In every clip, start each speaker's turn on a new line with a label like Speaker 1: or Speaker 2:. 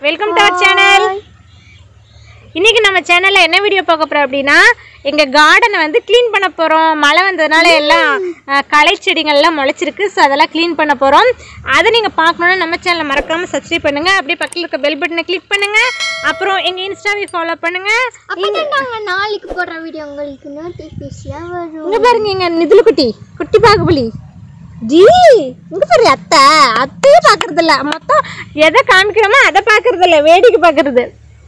Speaker 1: Welcome to our channel இன்னைக்கு நம்ம சேனல்ல என்ன வீடியோ பார்க்க போறோம் அப்படின்னா எங்க கார்டனை வந்து க்ளீன் பண்ண போறோம் மழை வந்ததுனால எல்லாம் அஹ், களை செடிகள்லாம் முளைச்சிருக்கு ஸோ அதெல்லாம் க்ளீன் பண்ண போறோம் அதை நீங்க பார்க்கணும்னா நம்ம சேனலை மறக்காம சப்ஸ்கிரைப் பண்ணுங்க அப்படியே பக்கத்தில் இருக்க பெல் பட்டனை கிளிக் பண்ணுங்க அப்புறம் எங்க இன்ஸ்டாவை ஃபாலோ பண்ணுங்க
Speaker 2: அப்பதான் நாங்க நாளைக்கு போடுற வீடியோ உங்களுக்கு நோட்டிஃபிகேஷன் வரும்
Speaker 1: இங்க பாருங்க எங்க நிதுலு குட்டி குட்டி பாகுபலி ஜி இங்க பாரு அத்தை அத்தையே பாக்குறது இல்ல மொத்தம் எதை காமிக்கிறோமோ அதை பாக்குறது இல்ல வேடிக்கை பாக்குறது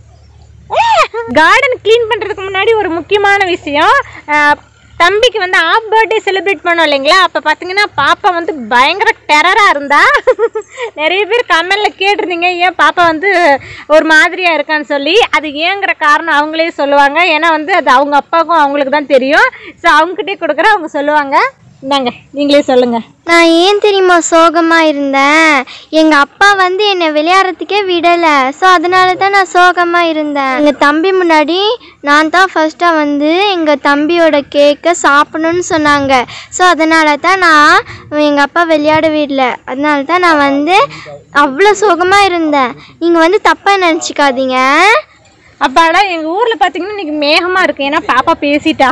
Speaker 1: கார்டன் க்ளீன் பண்றதுக்கு முன்னாடி ஒரு முக்கியமான விஷயம் அஹ், தம்பிக்கு வந்து ஆஃப் பர்த்டே செலிப்ரேட் பண்ணோம் இல்லைங்களா அப்போ பார்த்தீங்கன்னா பாப்பா வந்து பயங்கர டெரராக இருந்தா நிறைய பேர் கமெண்ட்ல கேட்டிருந்தீங்க ஏன் பாப்பா வந்து ஒரு மாதிரியாக இருக்கான்னு சொல்லி அது ஏங்கிற காரணம் அவங்களே சொல்லுவாங்க ஏன்னா வந்து அது அவங்க அப்பாவுக்கும் அவங்களுக்கு தான் தெரியும் ஸோ அவங்ககிட்டே கொடுக்குற அவங்க சொல்லுவாங்க இந்தாங்க நீங்களே சொல்லுங்க
Speaker 2: நான் ஏன் தெரியுமா சோகமா இருந்தேன் எங்க அப்பா வந்து என்னை விளையாடுறதுக்கே விடல ஸோ அதனால தான் நான் சோகமா இருந்தேன் எங்க தம்பி முன்னாடி நான் தான் ஃபர்ஸ்டா வந்து எங்க தம்பியோட கேக்கை சாப்பிடணும்னு சொன்னாங்க ஸோ அதனால தான் நான் எங்க அப்பா விளையாட விடல அதனால தான் நான் வந்து அவ்வளோ சோகமா இருந்தேன் நீங்க வந்து தப்பா நினச்சிக்காதீங்க
Speaker 1: அப்பாடா எங்க ஊர்ல பாத்தீங்கன்னா இன்னைக்கு மேகமா இருக்கு ஏன்னா பாப்பா பேசிட்டா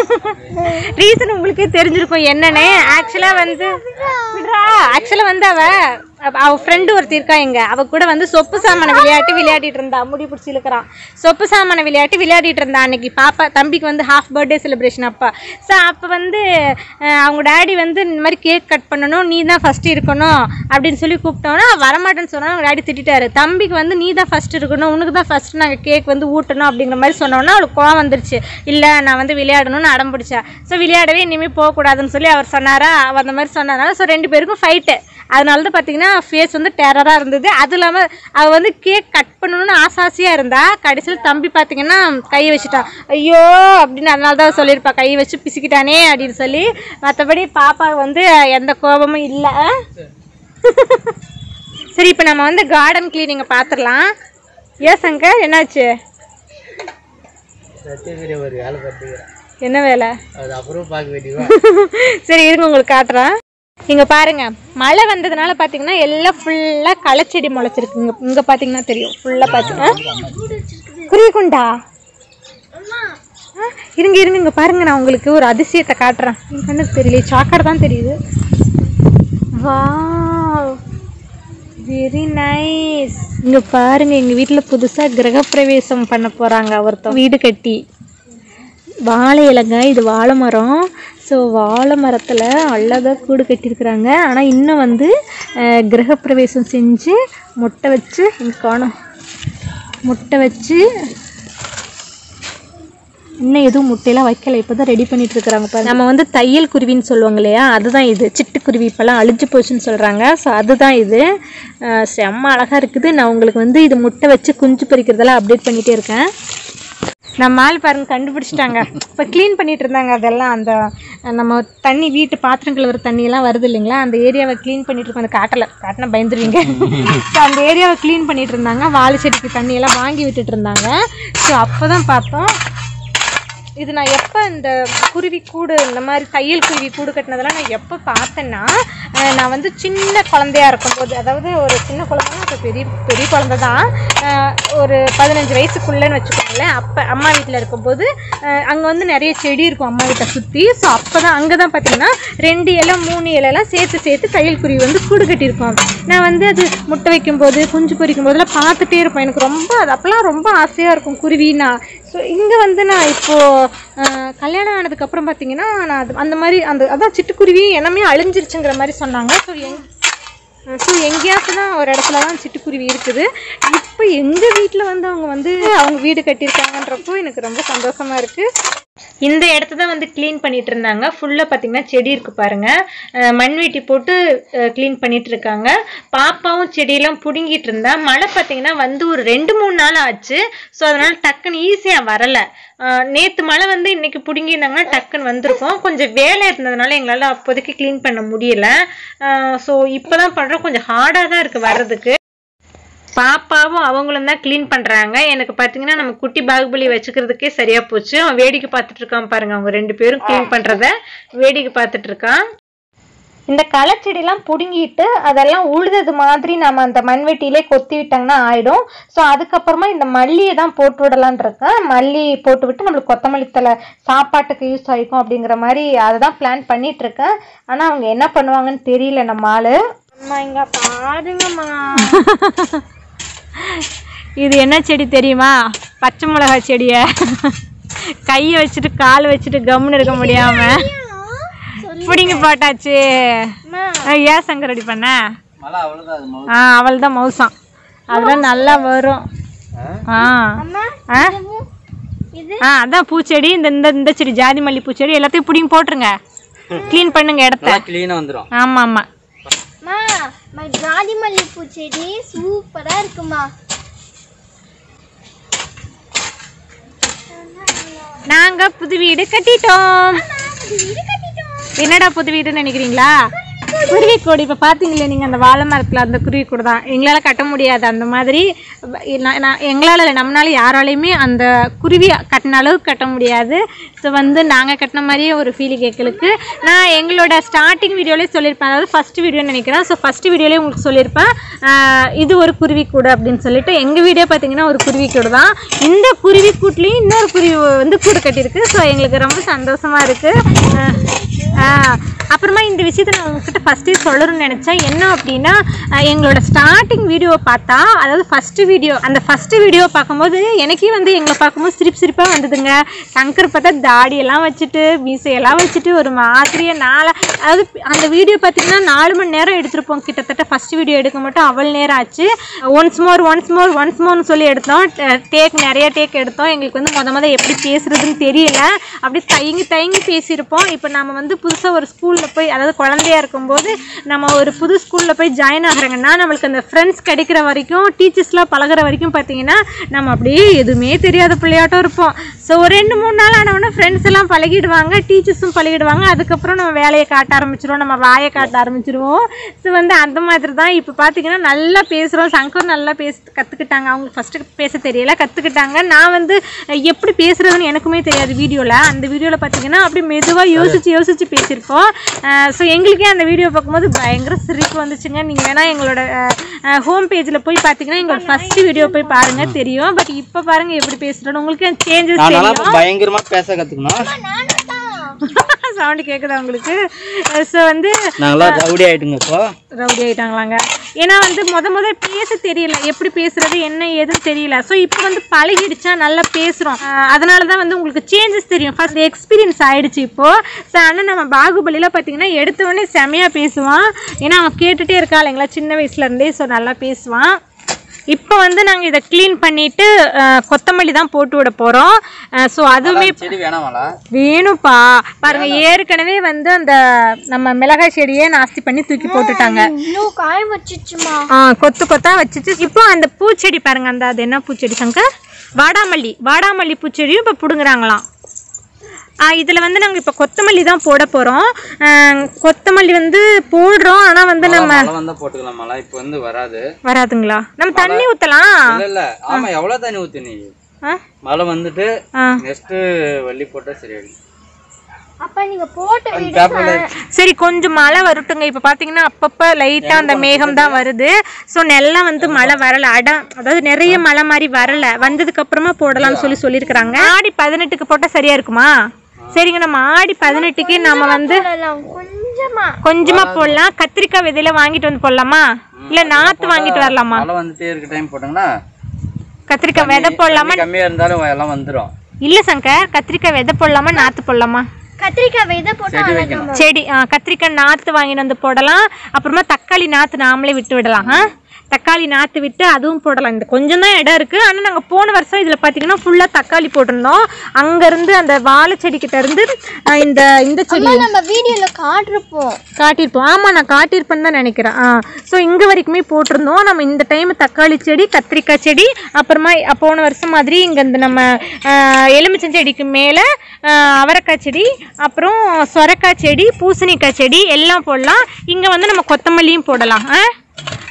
Speaker 1: ரீசன் உங்களுக்கே தெரிஞ்சிருக்கும் என்னன்னு ஆக்சுவலா வந்து ஆக்சுவலா வந்து அவ அவ- அவ ஃப்ரெண்டு ஒருத்தி இருக்கா எங்க அவ கூட வந்து சொப்பு சாமான விளையாட்டு விளையாடிட்டு இருந்தா முடி பிடிச்சி இழுக்கிறான் சொப்பு சாமான விளையாட்டு விளையாடிட்டு இருந்தா அன்னைக்கு பாப்பா தம்பிக்கு வந்து ஹாஃப் பர்த்டே செலிப்ரேஷன் அப்பா ஸோ அப்போ வந்து அஹ், அவங்க டேடி வந்து இந்த மாதிரி கேக் கட் பண்ணணும் நீ தான் ஃபர்ஸ்ட் இருக்கணும் அப்படின்னு சொல்லி கூப்பிட்டோன்னா வரமாட்டேன்னு சொன்னா அவங்க டேடி திட்டிட்டாரு தம்பிக்கு வந்து நீ தான் ஃபர்ஸ்ட் இருக்கணும் உனக்கு தான் ஃபர்ஸ்ட் நாங்கள் கேக் வந்து ஊட்டணும் அப்படிங்கிற மாதிரி சொன்னோன்னா அவளுக்கு கோவம் வந்துருச்சு இல்லை நான் வந்து விளையாடணும்னு அடம் பிடிச்சா ஸோ விளையாடவே இனிமேல் போகக்கூடாதுன்னு சொல்லி அவர் சொன்னாரா அவ அந்த மாதிரி சொன்னதுனால ஸோ ரெண்டு பேருக்கும் ஃபைட்டு அதனால தான் பார்த்தீங்கன்னா ஃபேஸ் வந்து டெரராக இருந்தது அது இல்லாமல் அவள் வந்து கேக் கட் பண்ணணும்னு ஆசாசியாக இருந்தா கடைசியில் தம்பி பார்த்தீங்கன்னா கையை வச்சுட்டான் ஐயோ அப்படின்னு அதனால தான் சொல்லியிருப்பா கையை வச்சு பிசிக்கிட்டானே அப்படின்னு சொல்லி மற்றபடி பாப்பா வந்து எந்த கோபமும் இல்லை சரி இப்போ நம்ம வந்து கார்டன் கிளீனிங்கை பார்த்துடலாம் ஏன் சங்கர் என்னாச்சு
Speaker 3: சத்தியகிரி ஒரு வேலை பார்த்துக்கிறேன்
Speaker 1: என்ன வேலை
Speaker 3: அது அப்புறம் பார்க்க வேண்டியவா
Speaker 1: சரி இருங்க உங்களுக்கு காட்டுறேன் இங்க பாருங்க மழை வந்ததுனால பாத்தீங்கன்னா எல்லாம் ஃபுல்லா களச்செடி முளைச்சிருக்கு இங்க இங்க பாத்தீங்கன்னா தெரியும் ஃபுல்லா பாத்தீங்கன்னா குருவிக்குண்டா ஆ, இருங்க இருங்க இங்க பாருங்க நான் உங்களுக்கு ஒரு அதிசயத்தை காட்டுறேன் என் கண்ணுக்கு தெரியல சாக்கடை தான் தெரியுது வா வெரி நைஸ் இங்க பாருங்க எங்க வீட்ல புதுசா கிரகப்பிரவேசம் பண்ண போறாங்க ஒருத்தன் வீடு கட்டி வாழை இலைங்க இது வாழை மரம் ஸோ வாழை மரத்தில் அழகாக கூடு கட்டியிருக்கிறாங்க ஆனால் இன்னும் வந்து அஹ், கிரகப்பிரவேசம் செஞ்சு முட்டை வச்சு இங்கே காணும் முட்டை வச்சு இன்னும் எதுவும் முட்டையெல்லாம் வைக்கல இப்போ தான் ரெடி பண்ணிட்டு இருக்கிறாங்க பாருங்க நம்ம வந்து தையல் குருவின்னு சொல்லுவாங்க இல்லையா அதுதான் இது சிட்டுக்குருவி இப்போல்லாம் அழிஞ்சு போச்சுன்னு சொல்கிறாங்க ஸோ அதுதான் இது அஹ், செம்ம அழகாக இருக்குது நான் உங்களுக்கு வந்து இது முட்டை வச்சு குஞ்சு பறிக்கிறதெல்லாம் அப்டேட் பண்ணிகிட்டே இருக்கேன் நம்ம ஆள் பாருங்க கண்டுபிடிச்சிட்டாங்க இப்போ க்ளீன் பண்ணிட்டு இருந்தாங்க அதெல்லாம் அந்த அஹ், நம்ம தண்ணி வீட்டு பாத்திரம் கழுவுற தண்ணியெல்லாம் வருது இல்லைங்களா அந்த ஏரியாவை க்ளீன் பண்ணிட்டு இருக்கோம் அந்த காட்டலை காட்டினா பயந்துருவீங்க ஸோ அந்த ஏரியாவை க்ளீன் பண்ணிட்டு இருந்தாங்க வாழை செடிக்கு தண்ணியெல்லாம் வாங்கி விட்டுட்டு இருந்தாங்க ஸோ அப்போ தான் பார்த்தோம் இது நான் எப்போ இந்த குருவி கூடு இந்த மாதிரி தையல் குருவி கூடு கட்டினதெல்லாம் நான் எப்போ பார்த்தேன்னா அஹ் நான் வந்து சின்ன குழந்தையா இருக்கும்போது அதாவது ஒரு சின்ன குழந்தைனா இப்போ பெரிய பெரிய குழந்தை தான் அஹ் ஒரு பதினஞ்சு வயசுக்குள்ளேன்னு வச்சுக்கோங்களேன் அப்போ அம்மா வீட்டில் இருக்கும்போது அங்கே வந்து நிறைய செடி இருக்கும் அம்மா வீட்டை சுற்றி ஸோ அப்போ தான் அங்கே தான் பார்த்தீங்கன்னா ரெண்டு இலை மூணு இலைலாம் சேர்த்து சேர்த்து தையல் குருவி வந்து கூடு கட்டியிருக்கோம் நான் வந்து அது முட்டை வைக்கும்போது குஞ்சு பொரிக்கும் போதெல்லாம் பார்த்துட்டே இருப்பேன் எனக்கு ரொம்ப அது அப்போல்லாம் ரொம்ப ஆசையாக இருக்கும் குருவினா ஸோ இங்கே வந்து நான் இப்போது கல்யாணம் ஆனதுக்கப்புறம் பார்த்தீங்கன்னா நான் அது அந்த மாதிரி அந்த அதான் சிட்டுக்குருவி எல்லாமே அழிஞ்சிருச்சுங்கிற மாதிரி சொன்னாங்க ஸோ எங் ஸோ எங்கேயாச்சும் தான் ஒரு இடத்துல தான் சிட்டுக்குருவி இருக்குது இப்போ எங்கள் வீட்டில் வந்து அவங்க வந்து அவங்க வீடு கட்டியிருக்காங்கன்றப்போ எனக்கு ரொம்ப சந்தோஷமா இருக்குது இந்த இடத்த தான் வந்து க்ளீன் பண்ணிட்டு இருந்தாங்க ஃபுல்லாக பார்த்தீங்கன்னா செடி இருக்கு பாருங்க அஹ் மண் வெட்டி போட்டு க்ளீன் பண்ணிட்டு இருக்காங்க பாப்பாவும் செடியெல்லாம் பிடுங்கிட்டு இருந்தா மழை பார்த்தீங்கன்னா வந்து ஒரு ரெண்டு மூணு நாள் ஆச்சு ஸோ அதனால டக்குன்னு ஈஸியாக வரல அஹ் நேத்து மழை வந்து இன்னைக்கு பிடுங்கிருந்தாங்கன்னா டக்குன்னு வந்திருக்கும் கொஞ்சம் வேலை இருந்ததுனால எங்களால் அப்போதைக்கு க்ளீன் பண்ண முடியல ஸோ இப்போ தான் பண்ணுறோம் கொஞ்சம் ஹார்டாக தான் இருக்குது வர்றதுக்கு பாப்பாவும் அவங்களும் தான் க்ளீன் பண்றாங்க எனக்கு பாத்தீங்கன்னா நம்ம குட்டி பாகுபலி வச்சுக்கிறதுக்கே சரியா போச்சு அவன் வேடிக்கை பார்த்துட்டு இருக்கான் பாருங்க அவங்க ரெண்டு பேரும் க்ளீன் பண்றத வேடிக்கை பார்த்துட்டு இருக்கான் இந்த களச்செடிலாம் பிடுங்கிட்டு அதெல்லாம் உழுதது மாதிரி நம்ம அந்த மண்வெட்டியிலே கொத்தி விட்டாங்கன்னா ஆயிடும் ஸோ அதுக்கப்புறமா இந்த மல்லியை தான் போட்டு விடலான் இருக்கேன் மல்லி போட்டு விட்டு நம்மளுக்கு கொத்தமல்லி தலை சாப்பாட்டுக்கு யூஸ் ஆகிக்கும் அப்படிங்கிற மாதிரி அதை தான் பிளான் பண்ணிட்டு இருக்கேன் ஆனால் அவங்க என்ன பண்ணுவாங்கன்னு தெரியல நம்ம ஆளு
Speaker 2: அம்மா இங்க பாருங்கம்மா
Speaker 1: இது என்ன செடி தெரியுமா பச்சை மிளகா செடியை கையை வச்சுட்டு கால் வச்சுட்டு கம்முன்னு இருக்க முடியாம பிடிங்கி போட்டாச்சு
Speaker 2: அம்மா
Speaker 1: அஹ் ஏன் சங்கர் ரெடி பண்ண
Speaker 3: மழை அவ்வளோதான் அது மழை
Speaker 1: ஆ அவள் தான் மவுசான் அதெல்லாம் நல்லா வரும் ஆ
Speaker 2: அம்மா
Speaker 1: ஆ
Speaker 2: இதுவும் இது
Speaker 1: ஆ அதான் பூச்செடி இந்த இந்த இந்த செடி ஜாதி மல்லி பூச்செடி எல்லாத்தையும் பிடிங்கி போட்டுருங்க க்ளீன் பண்ணுங்க இடத்த
Speaker 3: நல்லா க்ளீனாக வந்துடும்
Speaker 1: ஆமா ஆமா
Speaker 2: அம்மா மை ஜாதி மல்லிப்பூ செடி சூப்பரா இருக்குமா
Speaker 1: நாங்க புது வீடு கட்டிட்டோம் என்னடா புது வீடுன்னு நினைக்கிறீங்களா குருவி கூடு இப்போ பார்த்தீங்களே நீங்கள் அந்த வாழை மரத்தில் அந்த குருவி கூடு தான் எங்களால் கட்ட முடியாது அந்த மாதிரி நான் நான் எங்களால் இல்லை நம்மளால யாராலையுமே அந்த குருவி கட்டின அளவுக்கு கட்ட முடியாது ஸோ வந்து நாங்கள் கட்டின மாதிரியே ஒரு ஃபீலிங் எங்களுக்கு நான் எங்களோட ஸ்டார்டிங் வீடியோலேயே சொல்லியிருப்பேன் அதாவது ஃபஸ்ட் வீடியோன்னு நினைக்கிறேன் ஸோ ஃபஸ்ட் வீடியோலேயே உங்களுக்கு சொல்லியிருப்பேன் ஆஹ் இது ஒரு குருவி கூடு அப்படின்னு சொல்லிட்டு எங்கள் வீடியோ பார்த்தீங்கன்னா ஒரு குருவி கூடு தான் இந்த குருவி கூட்லேயும் இன்னொரு குருவி வந்து கூடு கட்டியிருக்கு ஸோ எங்களுக்கு ரொம்ப சந்தோஷமாக இருக்குது அப்புறமா இந்த விஷயத்தை நான் உங்ககிட்ட ஃபஸ்ட்டே சொல்லணும்னு நினச்சேன் என்ன அப்படின்னா அஹ் எங்களோட ஸ்டார்டிங் வீடியோவை பார்த்தா அதாவது ஃபஸ்ட்டு வீடியோ அந்த ஃபஸ்ட்டு வீடியோ பார்க்கும்போது எனக்கே வந்து எங்களை பார்க்கும்போது சிரிப்பு சிரிப்பாக வந்ததுங்க சங்கர் பார்த்தா தாடியெல்லாம் வச்சுட்டு மீசையெல்லாம் வச்சுட்டு ஒரு மாதிரியாக நாளை அதாவது அந்த வீடியோ பார்த்தீங்கன்னா நாலு மணி நேரம் எடுத்திருப்போம் கிட்டத்தட்ட ஃபஸ்ட் வீடியோ எடுக்க மட்டும் அவ்வளோ நேரம் ஆச்சு once more once more once மோர்னு சொல்லி எடுத்தோம் டேக் நிறைய டேக் எடுத்தோம் எங்களுக்கு வந்து முத முத எப்படி பேசுறதுன்னு தெரியல அப்படியே தயங்கி தயங்கி பேசியிருப்போம் இப்போ நம்ம வந்து புதுசாக ஒரு ஸ்கூலில் போய் அதாவது குழந்தையா இருக்கும்போது நம்ம ஒரு புது ஸ்கூலில் போய் ஜாயின் ஆகுறாங்கன்னா நம்மளுக்கு அந்த ஃப்ரெண்ட்ஸ் கிடைக்கிற வரைக்கும் டீச்சர்ஸ்லாம் பழகுற வரைக்கும் பார்த்தீங்கன்னா நம்ம அப்படியே எதுவுமே தெரியாத பிள்ளையாட்டம் இருப்போம் ஸோ ஒரு ரெண்டு மூணு நாள் ஆனவொன்னே ஃப்ரெண்ட்ஸ் எல்லாம் பழகிடுவாங்க டீச்சர்ஸும் பழகிடுவாங்க அதுக்கப்புறம் நம்ம வேலையை காட்ட ஆரம்பிச்சிருவோம் நம்ம வாயை காட்ட ஆரம்பிச்சிருவோம் ஸோ வந்து அந்த மாதிரி தான் இப்போ பார்த்தீங்கன்னா நல்லா பேசுகிறோம் சங்கர் நல்லா பேச கற்றுக்கிட்டாங்க அவங்க ஃபஸ்ட்டு பேச தெரியல கற்றுக்கிட்டாங்க நான் வந்து அஹ், எப்படி பேசுகிறதுன்னு எனக்குமே தெரியாது வீடியோவில் அந்த வீடியோவில் பார்த்தீங்கன்னா அப்படியே மெதுவாக யோசிச்சு யோசிச்சு பேசியிருக்கோம் ஸோ எங்களுக்கே அந்த வீடியோ பார்க்கும்போது பயங்கர சிரிப்பு வந்துச்சுங்க நீங்கள் வேணால் எங்களோட ஹோம் பேஜில் போய் பார்த்தீங்கன்னா எங்களோட ஃபஸ்ட் வீடியோ போய் பாருங்கள் தெரியும் பட் இப்போ பாருங்கள் எப்படி பேசுகிறோன்னு உங்களுக்கு சேஞ்சஸ்
Speaker 3: நான்
Speaker 1: தெரியும்
Speaker 3: நல்லா பயங்கரமாக பேச கற்றுக்கணும்
Speaker 1: சவுண்டு கேட்குதா உங்களுக்கு ஸோ வந்து
Speaker 3: நாங்களாம் ரவுடி ஆகிட்டுங்க இப்போ
Speaker 1: ரவுடி ஆயிட்டாங்களாங்க ஏன்னா வந்து முத முத பேச தெரியல எப்படி பேசுறது என்ன ஏதுன்னு தெரியல ஸோ இப்போ வந்து பழகிடுச்சா நல்லா பேசுகிறோம் அதனால தான் வந்து உங்களுக்கு சேஞ்சஸ் தெரியும் ஃபர்ஸ்ட் எக்ஸ்பீரியன்ஸ் ஆயிடுச்சு இப்போ ஸோ ஆனால் நம்ம பாகுபலியில் பார்த்தீங்கன்னா எடுத்த உடனே செமையாக பேசுவான் ஏன்னா அவன் கேட்டுகிட்டே இருக்கா இல்லைங்களா சின்ன வயசுலேருந்தே ஸோ நல்லா பேசுவான் இப்போ வந்து நாங்கள் இதை க்ளீன் பண்ணிட்டு அஹ், கொத்தமல்லி தான் போட்டு விட போகிறோம் ஸோ அதுவுமே
Speaker 3: செடி வேணாமலா
Speaker 1: வேணும்ப்பா பாருங்க ஏற்கனவே வந்து அந்த நம்ம மிளகாய் செடியே நாஸ்தி பண்ணி தூக்கி போட்டுட்டாங்க
Speaker 2: இன்னும் காய வச்சிச்சுமா
Speaker 1: ஆ கொத்து கொத்தா வச்சுட்டு இப்போ அந்த பூச்செடி பாருங்க அந்த அது என்ன பூச்செடி சங்கர் வாடாமல்லி வாடாமல்லி பூச்செடியும் இப்போ பிடுங்குறாங்களாம் ஆ இதில் வந்து நாங்கள் இப்போ கொத்தமல்லி தான் போட போகிறோம் கொத்தமல்லி வந்து போடுறோம் ஆனால் வந்து நம்ம
Speaker 3: மழை வந்தால் போட்டுக்கலாம் மழை இப்போ வந்து வராது
Speaker 1: வராதுங்களா நம்ம தண்ணி ஊற்றலாம்
Speaker 3: இல்லை இல்லை ஆமாம் எவ்வளோ தண்ணி ஊற்று நீ
Speaker 1: ஆ
Speaker 3: மழை வந்துட்டு
Speaker 1: ஆ
Speaker 3: நெக்ஸ்ட்டு வள்ளி போட்டால் சரியாயிடும்
Speaker 2: அப்ப நீங்க போட்ட
Speaker 3: அந்த பேப்பரில்
Speaker 1: சரி கொஞ்சம் மழை வரட்டுங்க இப்போ பார்த்தீங்கன்னா அப்பப்போ லைட்டாக அந்த மேகம் தான் வருது ஸோ நல்லா வந்து மழை வரல அடம் அதாவது நிறைய மழை மாதிரி வரல வந்ததுக்கு அப்புறமா போடலாம்னு சொல்லி சொல்லியிருக்கிறாங்க ஆடி பதினெட்டுக்கு போட்டால் சரியா இருக்குமா சரிங்க நம்ம ஆடி பதினெட்டுக்கு நாம வந்து
Speaker 2: போடலாம் கொஞ்சமா
Speaker 1: கொஞ்சமா போடலாம் கத்திரிக்காய் விதையில வாங்கிட்டு வந்து போடலாமா இல்ல நாத்து வாங்கிட்டு வரலாமா
Speaker 3: மழை வந்துட்டே இருக்க டைம் போட்டாங்கன்னா
Speaker 1: கத்திரிக்காய் விதை போடலாமா
Speaker 3: கம்மியாக இருந்தாலும் எல்லாம் வந்துடும்
Speaker 1: இல்ல சங்கர் கத்திரிக்காய் விதை போடலாமா நாத்து போடலாமா
Speaker 2: கத்திரிக்காய் விதை போட்டா அழகாமா
Speaker 1: செடி ஆ, கத்திரிக்காய் நாற்று வாங்கிட்டு வந்து போடலாம் அப்புறமா தக்காளி நாற்று நாமளே விட்டு விடலாம் ஆ? தக்காளி நாற்று விட்டு அதுவும் போடலாம் இந்த கொஞ்சம் தான் இடம் இருக்குது ஆனால் நாங்கள் போன வருஷம் இதில் பார்த்தீங்கன்னா ஃபுல்லாக தக்காளி போட்டிருந்தோம் அங்கேருந்து அந்த வாழை செடிக்கிட்ட இருந்து ஆ, இந்த இந்த செடி
Speaker 2: நம்ம வீடியோல காட்டுறப்போம்
Speaker 1: காட்டியிருப்போம் ஆமாம் நான் காட்டியிருப்பேன்னு தான் நினைக்கிறேன் ஆ ஸோ இங்கே வரைக்குமே போட்டிருந்தோம் நம்ம இந்த டைம் தக்காளி செடி கத்திரிக்காய் செடி அப்புறமா அ- போன வருஷம் மாதிரி இங்கே இந்த நம்ம எலுமிச்சம் செடிக்கு மேலே அவரைக்காய் செடி அப்புறம் சொரக்காய் செடி பூசணிக்காய் செடி எல்லாம் போடலாம் இங்கே வந்து நம்ம கொத்தமல்லியும் போடலாம் ஆ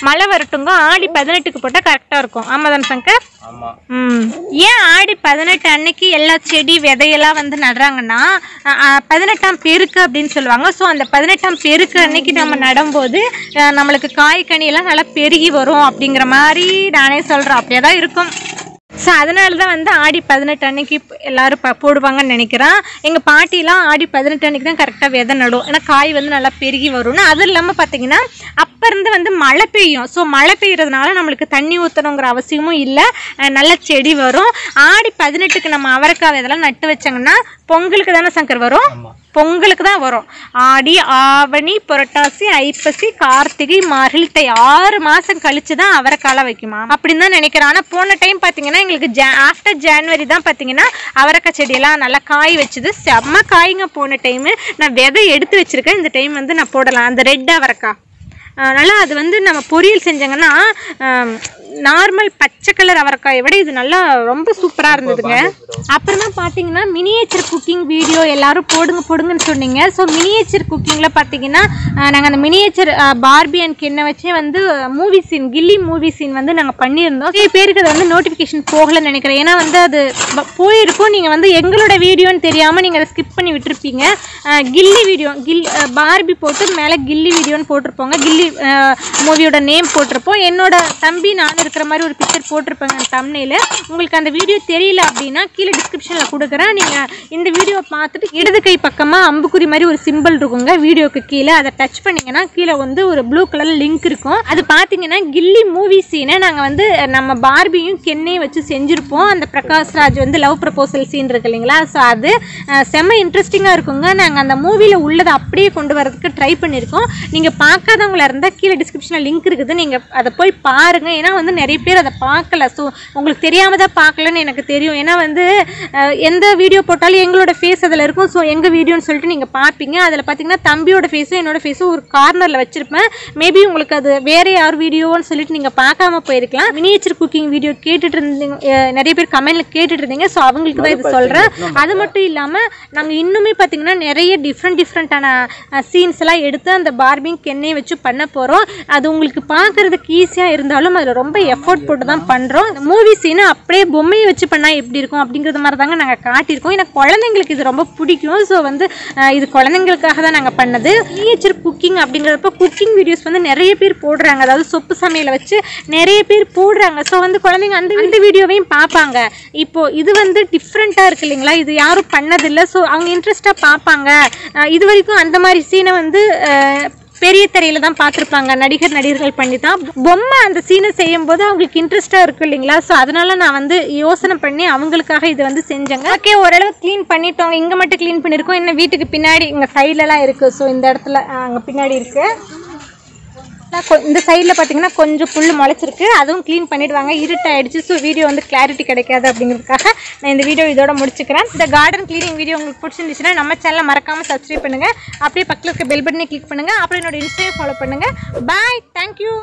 Speaker 1: மழை வரட்டுங்க ஆடி பதினெட்டுக்கு போட்டால் கரெக்டாக இருக்கும் ஆமாம் தானே சங்கர்
Speaker 3: ஆமா
Speaker 1: ம் ஏன் ஆடி பதினெட்டு அன்னைக்கு எல்லா செடி விதையெல்லாம் வந்து நடுறாங்கன்னா அஹ், அஹ், பதினெட்டாம் பெருக்கு அப்படின்னு சொல்லுவாங்க ஸோ அந்த பதினெட்டாம் பெருக்கு அன்னைக்கு நம்ம நடும்போது அஹ், நம்மளுக்கு காய் கனி எல்லாம் நல்லா பெருகி வரும் அப்படிங்கிற மாதிரி நானே சொல்கிறேன் அப்படியே தான் இருக்கும் ஸோ அதனால தான் வந்து ஆடி பதினெட்டு அன்னைக்கு இப்ப எல்லாரும் ப போடுவாங்கன்னு நினைக்கிறேன் எங்கள் பாட்டிலாம் ஆடி பதினெட்டு அன்னைக்கு தான் கரெக்டாக விதை நடும் ஏன்னா காய் வந்து நல்லா பெருகி வரும்னு அது இல்லாமல் பார்த்தீங்கன்னா அப்போ இருந்து வந்து மழை பெய்யும் ஸோ மழை பெய்யறதுனால நம்மளுக்கு தண்ணி ஊற்றணுங்கிற அவசியமும் இல்லை அஹ் நல்ல செடி வரும் ஆடி பதினெட்டுக்கு நம்ம அவரைக்காய் இதெல்லாம் நட்டு வச்சாங்கன்னா பொங்கலுக்கு தானே சங்கர் வரும்
Speaker 3: ஆமா
Speaker 1: பொங்கலுக்கு தான் வரும் ஆடி ஆவணி புரட்டாசி ஐப்பசி கார்த்திகை மார்கழி தை ஆறு மாசம் கழிச்சு தான் அவரைக்கால வைக்குமா அப்படின்னு தான் நினைக்கிறேன் ஆனால் போன டைம் பார்த்தீங்கன்னா எங்களுக்கு ஜா ஆஃப்டர் ஜான்வரி தான் பார்த்தீங்கன்னா அவரைக்காய் செடியெல்லாம் நல்லா காய் வச்சுது செம்ம காய்ங்க போன டைமு நான் விதை எடுத்து வச்சிருக்கேன் இந்த டைம் வந்து நான் போடலாம் அந்த ரெட் அவரைக்காய் அதனால் அது வந்து நம்ம பொரியல் செஞ்சாங்கன்னா நார்மல் பச்சை கலர் அவரைக்காயை விட இது நல்லா ரொம்ப சூப்பராக இருந்ததுங்க அப்புறமா பார்த்தீங்கன்னா மினியேச்சர் குக்கிங் வீடியோ எல்லாரும் போடுங்க போடுங்கன்னு சொன்னீங்க ஸோ மினியேச்சர் குக்கிங்கில் பார்த்தீங்கன்னா நாங்கள் அந்த மினியேச்சர் பார்பி அண்ட் கென்னை வச்சே வந்து movie scene Ghilli movie scene வந்து நாங்கள் பண்ணியிருந்தோம் நிறைய பேருக்கு அது வந்து நோட்டிஃபிகேஷன் போகலைன்னு நினைக்கிறேன் ஏன்னா வந்து அது ப- போயிருக்கும் நீங்கள் வந்து எங்களோட வீடியோன்னு தெரியாமல் நீங்கள் அதை ஸ்கிப் பண்ணி விட்டுருப்பீங்க அஹ் கில்லி வீடியோ கில் அஹ் பார்பி போட்டு மேலே கில்லி வீடியோன்னு போட்டிருப்போங்க கில்லி மூவியோட நேம் போட்டிருப்போம் என்னோட தம்பி நான் இருக்கிற மாதிரி ஒரு பிக்சர் போட்டிருப்பேங்க தம்னையில் உங்களுக்கு அந்த வீடியோ தெரியல அப்படின்னா கீழே டிஸ்கிரிப்ஷனில் கொடுக்குறேன் நீங்கள் இந்த வீடியோ பார்த்துட்டு இடது கை பக்கமாக அம்புக்குறி மாதிரி ஒரு சிம்பிள் இருக்குங்க வீடியோக்கு கீழே அதை டச் பண்ணீங்கன்னா கீழே வந்து ஒரு ப்ளூ கலர் லிங்க் இருக்கும் அது பார்த்தீங்கன்னா கில்லி மூவி சீனை நாங்கள் வந்து நம்ம பார்பியும் கென்னையும் வச்சு செஞ்சுருப்போம் அந்த பிரகாஷ் ராஜ் வந்து லவ் ப்ரப்போசல் சீன் இருக்கு இல்லைங்களா ஸோ அது அஹ், செம்ம இன்ட்ரெஸ்டிங்காக இருக்குங்க நாங்கள் அந்த மூவியில் உள்ளதை அப்படியே கொண்டு வரதுக்கு ட்ரை பண்ணியிருக்கோம் நீங்கள் பார்க்காதவங்களா இருந்தால் கீழே டிஸ்கிரிப்ஷனில் லிங்க் இருக்குது நீங்கள் அதை போய் பாருங்கள் ஏன்னா வந்து நிறைய பேர் அதை பார்க்கல ஸோ உங்களுக்கு தெரியாம தான் பார்க்கலன்னு எனக்கு தெரியும் ஏன்னா வந்து அஹ், எந்த வீடியோ போட்டாலும் எங்களோட ஃபேஸ் அதில் இருக்கும் ஸோ எங்கள் வீடியோன்னு சொல்லிட்டு நீங்கள் பார்ப்பீங்க அதில் பார்த்தீங்கன்னா தம்பியோட ஃபேஸும் என்னோட ஃபேஸும் ஒரு கார்னரில் வச்சுருப்பேன் மேபி உங்களுக்கு அது வேற யார் வீடியோன்னு சொல்லிட்டு நீங்கள் பார்க்காம போயிருக்கலாம் மினியேச்சர் குக்கிங் வீடியோ கேட்டுட்டு இருந்தீங்க அஹ், நிறைய பேர் கமெண்ட்ல கேட்டுட்டு இருந்தீங்க ஸோ அவங்களுக்கு தான் இது சொல்கிறேன் அது மட்டும் இல்லாமல் நாங்கள் இன்னுமே பார்த்தீங்கன்னா நிறைய டிஃப்ரெண்ட் டிஃப்ரெண்ட்டான சீன்ஸ் எல்லாம் எடுத்து அந்த பார்பிங் கெண்ணையை வச்சு பண்ண போகிறோம் அது உங்களுக்கு பார்க்கறதுக்கு ஈஸியாக இருந்தாலும் அதில் ரொம்ப எஃபோர்ட் போட்டு தான் பண்ணுறோம் மூவி சீனை அப்படியே பொம்மையை வச்சு பண்ணால் எப்படி இருக்கும் அப்படிங்கிறது மாதிரி தாங்க நாங்கள் காட்டியிருக்கோம் ஏன்னா குழந்தைங்களுக்கு இது ரொம்ப பிடிக்கும் ஸோ வந்து அஹ், இது குழந்தைங்களுக்காக தான் நாங்கள் பண்ணது மினியேச்சர் குக்கிங் அப்படிங்கிறப்ப குக்கிங் வீடியோஸ் வந்து நிறைய பேர் போடுறாங்க அதாவது சொப்பு சமையலை வச்சு நிறைய பேர் போடுறாங்க ஸோ வந்து குழந்தைங்க அந்த அந்த வீடியோவையும் பார்ப்பாங்க இப்போ இது வந்து டிஃப்ரெண்ட்டாக இருக்கு இல்லைங்களா இது யாரும் பண்ணதில்லை ஸோ அவங்க இன்ட்ரெஸ்ட்டாக பார்ப்பாங்க அஹ், இது வரைக்கும் அந்த மாதிரி சீனை வந்து அஹ், பெரிய திரையில தான் பார்த்துருப்பாங்க நடிகர் நடிகர்கள் பண்ணி தான் பொம்மை அந்த சீனை செய்யும் போது அவங்களுக்கு இன்ட்ரெஸ்டாக இருக்கும் இல்லைங்களா ஸோ அதனால நான் வந்து யோசனை பண்ணி அவங்களுக்காக இது வந்து செஞ்சேங்க ஓகே ஓரளவு க்ளீன் பண்ணிட்டோம் இங்கே மட்டும் க்ளீன் பண்ணியிருக்கோம் இன்னும் வீட்டுக்கு பின்னாடி இங்கே சைட்லலாம் இருக்குது ஸோ இந்த இடத்துல அங்கே பின்னாடி இருக்குது நான் கொ- இந்த சைடில் பார்த்தீங்கன்னா கொஞ்சம் புல் முளைச்சிருக்கு அதுவும் க்ளீன் பண்ணிடுவாங்க இருட்டாயிடுச்சு ஸோ வீடியோ வந்து கிளாரிட்டி கிடைக்காது அப்படிங்கிறதுக்காக நான் இந்த வீடியோ இதோட முடிச்சுக்கிறேன் இந்த கார்டன் க்ளீனிங் வீடியோ உங்களுக்கு பிடிச்சிருந்துச்சுன்னா நம்ம சேனலை மறக்காமல் சப்ஸ்கிரைப் பண்ணுங்கள் அப்படியே பக்கத்தில் இருக்க பெல் பட்டனை கிளிக் பண்ணுங்கள் அப்புறம் என்னோட இன்ஸ்டாவை ஃபாலோ பண்ணுங்கள் பாய் தேங்க்யூ